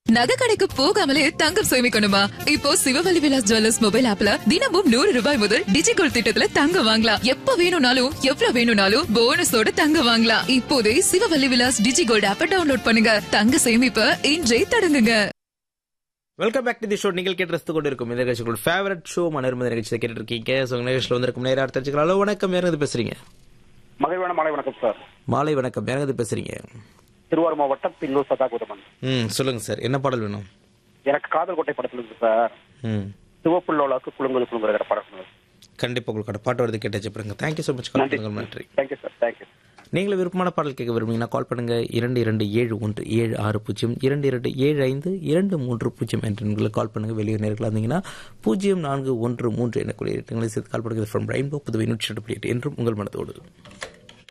நகை கடைக்கு போகாமலே தங்கம் சேமிக்கணுமா இப்போ சிவவழி விலாஸ் ஜுவல்லர்ஸ் மொபைல் ஆப்ல தினமும் நூறு ரூபாய் முதல் டிஜிகோல்ட் திட்டத்துல தங்கம் வாங்கலாம் எப்ப வேணும்னாலும் எவ்வளவு வேணும்னாலும் போனஸோட தங்கம் வாங்கலாம் இப்போதே சிவவழி விலாஸ் டிஜிகோல்ட் ஆப்ப டவுன்லோட் பண்ணுங்க தங்க சேமிப்ப இன்றே தொடங்குங்க welcome back to the show நீங்கள் கேட்டு ரசித்து கொண்டு இருக்கும் இந்த நிகழ்ச்சிகளோட ஃபேவரட் ஷோ மனோரம நிகழ்ச்சியை கேட்டு இருக்கீங்க ஸோ நிகழ்ச்சியில் வந்திருக்கும் நேரம் தெரிஞ்சுக்கலாம் ஹலோ வணக்கம் யாரது பேசுறீங்க மகிழ்வான மாலை வணக்கம் சார் மாலை வணக்கம் யாரது பேசுறீங்க திருவாரூர் மாவட்டம் பில்லூர் சதாகுதமன் ம் சொல்லுங்க சார் என்ன பாடல் வேணும் எனக்கு காதல் கோட்டை படத்துல இருக்கு சார் ம் சிவப்புள்ளோலாக்கு குழுங்குது குழுங்குற படம் கண்டிப்பாக உங்களுக்கு பாட்டு வருது கேட்டு வச்சுப்படுங்க தேங்க்யூ ஸோ மச் கால் நன்றி பண்ணுங்க நன்றி தேங்க்யூ சார் தேங்க்யூ நீங்களும் விருப்பமான பாடல் கேட்க விரும்புங்கன்னா கால் பண்ணுங்க இரண்டு இரண்டு ஏழு ஒன்று ஏழு ஆறு பூஜ்ஜியம் இரண்டு இரண்டு ஏழு ஐந்து இரண்டு மூன்று பூஜ்ஜியம் என்ற எண்களுக்கு கால் பண்ணுங்க வெளியூர் நேர்கள் இருந்தீங்கன்னா பூஜ்ஜியம் நான்கு ஒன்று மூன்று எனக்குரிய இடங்களை சேர்த்து கால் பண்ணுங்க ஃப்ரம் ரெயின்போ புதுவை நூற்றி ரெண்டு புள்ளி எட்டு என்றும் உங்கள் மனதோடு